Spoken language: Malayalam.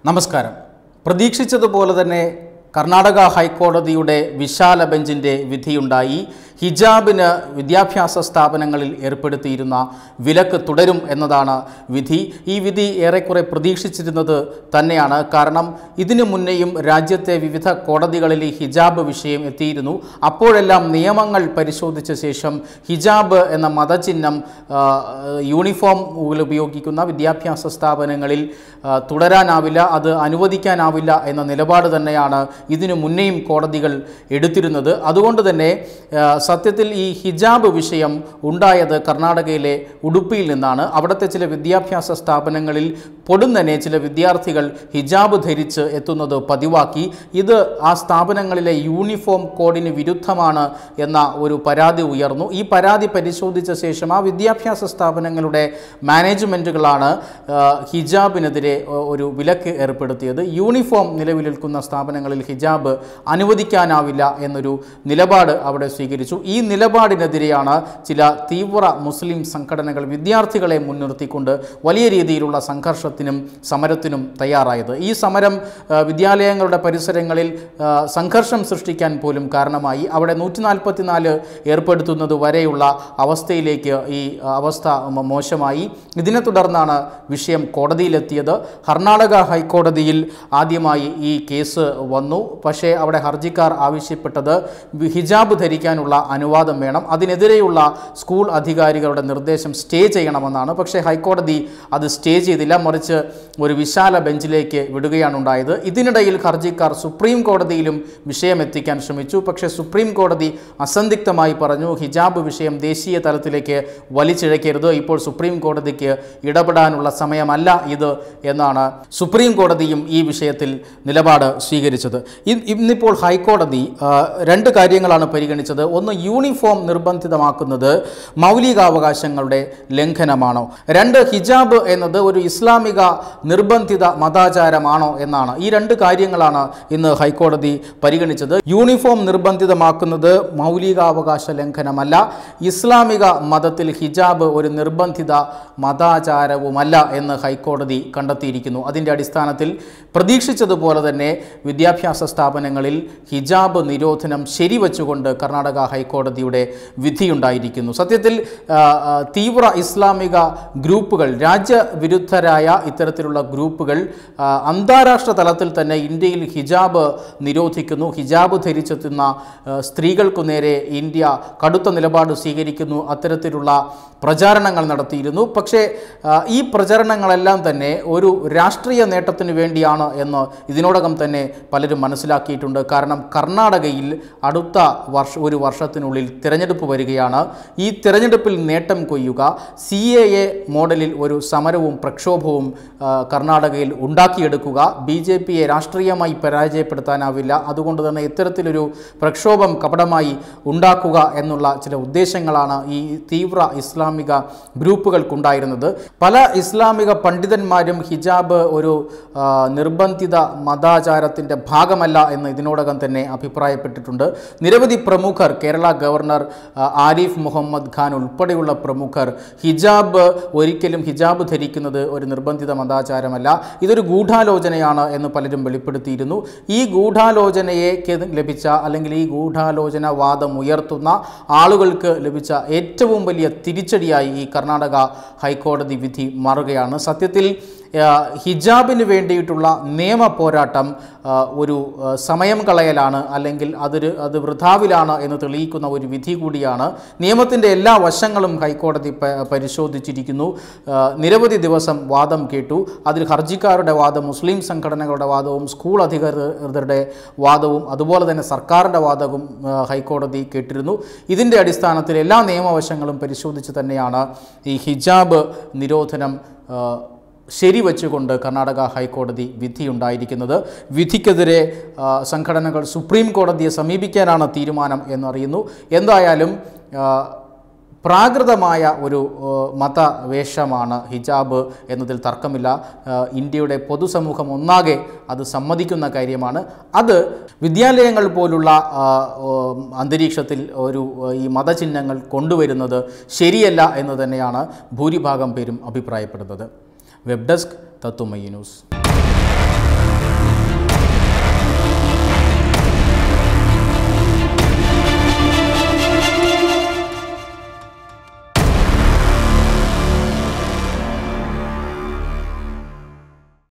നമസ്കാരം പ്രതീക്ഷിച്ചതുപോലെ തന്നെ കർണാടക ഹൈക്കോടതിയുടെ വിശാല ബെഞ്ചിൻ്റെ വിധിയുണ്ടായി ഹിജാബിന് വിദ്യാഭ്യാസ സ്ഥാപനങ്ങളിൽ ഏർപ്പെടുത്തിയിരുന്ന വിലക്ക് തുടരും എന്നതാണ് വിധി ഈ വിധി ഏറെക്കുറെ പ്രതീക്ഷിച്ചിരുന്നത് തന്നെയാണ് കാരണം ഇതിനു മുന്നേയും രാജ്യത്തെ വിവിധ കോടതികളിൽ ഈ ഹിജാബ് വിഷയം എത്തിയിരുന്നു അപ്പോഴെല്ലാം നിയമങ്ങൾ പരിശോധിച്ച ശേഷം ഹിജാബ് എന്ന മതചിഹ്നം ആ, യൂണിഫോം ഉപയോഗിക്കുന്ന വിദ്യാഭ്യാസ സ്ഥാപനങ്ങളിൽ ആ, തുടരാനാവില്ല അത് അനുവദിക്കാനാവില്ല എന്ന നിലപാട് തന്നെയാണ് ഇതിനു മുന്നേയും കോടതികൾ എടുത്തിരുന്നത് അതുകൊണ്ട് തന്നെ ആ, സത്യത്തിൽ ഈ ഹിജാബ് വിഷയം ഉണ്ടായത് കർണാടകയിലെ ഉടുപ്പിയിൽ നിന്നാണ് അവിടുത്തെ ചില വിദ്യാഭ്യാസ സ്ഥാപനങ്ങളിൽ പൊടുന്നനെ ചില വിദ്യാർത്ഥികൾ ഹിജാബ് ധരിച്ച് എത്തുന്നത് പതിവാക്കി ഇത് ആ സ്ഥാപനങ്ങളിലെ യൂണിഫോം കോഡിന് വിരുദ്ധമാണ് എന്ന ഒരു പരാതി ഉയർന്നു ഈ പരാതി പരിശോധിച്ച ശേഷം ആ വിദ്യാഭ്യാസ സ്ഥാപനങ്ങളുടെ മാനേജ്മെൻറ്റുകളാണ് ആ, ഹിജാബിനെതിരെ ഒ- ഒരു വിലക്ക് ഏർപ്പെടുത്തിയത് യൂണിഫോം നിലവിൽ നിൽക്കുന്ന സ്ഥാപനങ്ങളിൽ ഹിജാബ് അനുവദിക്കാനാവില്ല എന്നൊരു നിലപാട് അവിടെ സ്വീകരിച്ചു ഈ നിലപാടിനെതിരെയാണ് ചില തീവ്ര മുസ്ലിം സംഘടനകൾ വിദ്യാർത്ഥികളെ മുൻനിർത്തിക്കൊണ്ട് വലിയ രീതിയിലുള്ള സംഘർഷത്തിനും സമരത്തിനും തയ്യാറായത് ഈ സമരം ആ, വിദ്യാലയങ്ങളുടെ പരിസരങ്ങളിൽ ആ, സംഘർഷം സൃഷ്ടിക്കാൻ പോലും കാരണമായി അവിടെ നൂറ്റി നാൽപ്പത്തിനാല് ഏർപ്പെടുത്തുന്നത് വരെയുള്ള അവസ്ഥയിലേക്ക് ഈ ആ, അവസ്ഥ മ- മോശമായി ഇതിനെ തുടർന്നാണ് വിഷയം കോടതിയിലെത്തിയത് കർണാടക ഹൈക്കോടതിയിൽ ആദ്യമായി ഈ കേസ് വന്നു പക്ഷേ അവിടെ ഹർജിക്കാർ ആവശ്യപ്പെട്ടത് വി- ഹിജാബ് ധരിക്കാനുള്ള അനുവാദം വേണം അതിനെതിരെയുള്ള സ്കൂൾ അധികാരികളുടെ നിർദ്ദേശം സ്റ്റേ ചെയ്യണമെന്നാണ് പക്ഷേ ഹൈക്കോടതി അത് സ്റ്റേ ചെയ്തില്ല മറിച്ച് ഒരു വിശാല ബെഞ്ചിലേക്ക് വിടുകയാണ് ഉണ്ടായത് ഇതിനിടയിൽ ഹർജിക്കാർ സുപ്രീം കോടതിയിലും വിഷയം എത്തിക്കാൻ ശ്രമിച്ചു പക്ഷേ സുപ്രീം കോടതി അസന്ധിഗ്ധമായി പറഞ്ഞു ഹിജാബ് വിഷയം ദേശീയ തലത്തിലേക്ക് വലിച്ചിഴക്കരുത് ഇപ്പോൾ സുപ്രീം കോടതിക്ക് ഇടപെടാനുള്ള സമയമല്ല ഇത് എന്നാണ് സുപ്രീം കോടതിയും ഈ വിഷയത്തിൽ നിലപാട് സ്വീകരിച്ചത് ഇ- ഇന്നിപ്പോൾ ഹൈക്കോടതി ആ, രണ്ട് കാര്യങ്ങളാണ് പരിഗണിച്ചത് ഒന്ന് യൂണിഫോം നിർബന്ധിതമാക്കുന്നത് മൗലികാവകാശങ്ങളുടെ ലംഘനമാണോ രണ്ട് ഹിജാബ് എന്നത് ഒരു ഇസ്ലാമിക നിർബന്ധിത മതാചാരമാണോ എന്നാണ് ഈ രണ്ട് കാര്യങ്ങളാണ് ഇന്ന് ഹൈക്കോടതി പരിഗണിച്ചത് യൂണിഫോം നിർബന്ധിതമാക്കുന്നത് മൗലികാവകാശ ലംഘനമല്ല ഇസ്ലാമിക മതത്തിൽ ഹിജാബ് ഒരു നിർബന്ധിത മതാചാരവുമല്ല എന്ന് ഹൈക്കോടതി കണ്ടെത്തിയിരിക്കുന്നു അതിൻ്റെ അടിസ്ഥാനത്തിൽ പ്രതീക്ഷിച്ചതുപോലെ തന്നെ വിദ്യാഭ്യാസ സ്ഥാപനങ്ങളിൽ ഹിജാബ് നിരോധനം ശരിവച്ചുകൊണ്ട് കർണാടക ഹൈക്കോടതിയുടെ വിധിയുണ്ടായിരിക്കുന്നു സത്യത്തിൽ ആ, ആ, തീവ്ര ഇസ്ലാമിക ഗ്രൂപ്പുകൾ രാജ്യവിരുദ്ധരായ ഇത്തരത്തിലുള്ള ഗ്രൂപ്പുകൾ ആ, അന്താരാഷ്ട്ര തലത്തിൽ തന്നെ ഇന്ത്യയിൽ ഹിജാബ് നിരോധിക്കുന്നു ഹിജാബ് ധരിച്ചെത്തുന്ന ആ, സ്ത്രീകൾക്കു നേരെ ഇന്ത്യ കടുത്ത നിലപാട് സ്വീകരിക്കുന്നു അത്തരത്തിലുള്ള പ്രചാരണങ്ങൾ നടത്തിയിരുന്നു പക്ഷേ ആ, ഈ പ്രചരണങ്ങളെല്ലാം തന്നെ ഒരു രാഷ്ട്രീയ നേട്ടത്തിന് വേണ്ടിയാണ് എന്ന് ഇതിനോടകം തന്നെ പലരും മനസ്സിലാക്കിയിട്ടുണ്ട് കാരണം കർണാടകയിൽ അടുത്ത വർഷ ഒരു വർഷത്തിനുള്ളിൽ തിരഞ്ഞെടുപ്പ് വരികയാണ് ഈ തിരഞ്ഞെടുപ്പിൽ നേട്ടം കൊയ്യുക സി എ എ മോഡലിൽ ഒരു സമരവും പ്രക്ഷോഭവും ആ, കർണാടകയിൽ ഉണ്ടാക്കിയെടുക്കുക ബി ജെ പിയെ രാഷ്ട്രീയമായി പരാജയപ്പെടുത്താനാവില്ല അതുകൊണ്ട് തന്നെ ഇത്തരത്തിലൊരു പ്രക്ഷോഭം കപടമായി ഉണ്ടാക്കുക എന്നുള്ള ചില ഉദ്ദേശങ്ങളാണ് ഈ തീവ്ര ഇസ്ലാമിക ഗ്രൂപ്പുകൾക്കുണ്ടായിരുന്നത് പല ഇസ്ലാമിക പണ്ഡിതന്മാരും ഹിജാബ് ഒരു ആ, നിർബന്ധിത മതാചാരത്തിൻ്റെ ഭാഗമല്ല എന്ന് ഇതിനോടകം തന്നെ അഭിപ്രായപ്പെട്ടിട്ടുണ്ട് നിരവധി പ്രമുഖർ കേരള ഗവർണർ ആ, ആരിഫ് മുഹമ്മദ് ഖാൻ ഉൾപ്പെടെയുള്ള പ്രമുഖർ ഹിജാബ് ഒരിക്കലും ഹിജാബ് ധരിക്കുന്നത് ഒരു നിർബന്ധിത മതാചാരമല്ല ഇതൊരു ഗൂഢാലോചനയാണ് എന്ന് പലരും വെളിപ്പെടുത്തിയിരുന്നു ഈ ഗൂഢാലോചനയെ കെ- ലഭിച്ച അല്ലെങ്കിൽ ഈ ഗൂഢാലോചന വാദം ഉയർത്തുന്ന ആളുകൾക്ക് ലഭിച്ച ഏറ്റവും വലിയ തിരിച്ചടിയായി ഈ കർണാടക ഹൈക്കോടതി വിധി മാറുകയാണ് സത്യത്തിൽ ആ, ഹിജാബിന് വേണ്ടിയിട്ടുള്ള നിയമ പോരാട്ടം ആ, ഒരു ആ, സമയം കളയലാണ് അല്ലെങ്കിൽ അതൊരു അത് വൃഥാവിലാണ് എന്ന് തെളിയിക്കുന്ന ഒരു വിധി കൂടിയാണ് നിയമത്തിൻ്റെ എല്ലാ വശങ്ങളും ഹൈക്കോടതി പ- പരിശോധിച്ചിരിക്കുന്നു ആ, നിരവധി ദിവസം വാദം കേട്ടു അതിൽ ഹർജിക്കാരുടെ വാദം മുസ്ലിം സംഘടനകളുടെ വാദവും സ്കൂൾ അധികൃതരുടെ വാദവും അതുപോലെ തന്നെ സർക്കാരിൻ്റെ വാദവും ആ, ഹൈക്കോടതി കേട്ടിരുന്നു ഇതിൻ്റെ അടിസ്ഥാനത്തിൽ എല്ലാ നിയമവശങ്ങളും പരിശോധിച്ച് തന്നെയാണ് ഈ ഹിജാബ് നിരോധനം ആ, ശരിവച്ചുകൊണ്ട് കർണാടക ഹൈക്കോടതി വിധിയുണ്ടായിരിക്കുന്നത് വിധിക്കെതിരെ ആ, സംഘടനകൾ സുപ്രീം കോടതിയെ സമീപിക്കാനാണ് തീരുമാനം എന്നറിയുന്നു എന്തായാലും ആ, പ്രാകൃതമായ ഒരു ആ, മതവേഷമാണ് ഹിജാബ് എന്നതിൽ തർക്കമില്ല ആ, ഇന്ത്യയുടെ പൊതുസമൂഹം ഒന്നാകെ അത് സമ്മതിക്കുന്ന കാര്യമാണ് അത് വിദ്യാലയങ്ങൾ പോലുള്ള ആ, ഓ, അന്തരീക്ഷത്തിൽ ഒരു ആ, ഈ മതചിഹ്നങ്ങൾ കൊണ്ടുവരുന്നത് ശരിയല്ല എന്ന് തന്നെയാണ് ഭൂരിഭാഗം പേരും അഭിപ്രായപ്പെടുന്നത് വെബ് ഡെസ്ക് തത്തുമയി ന്യൂസ്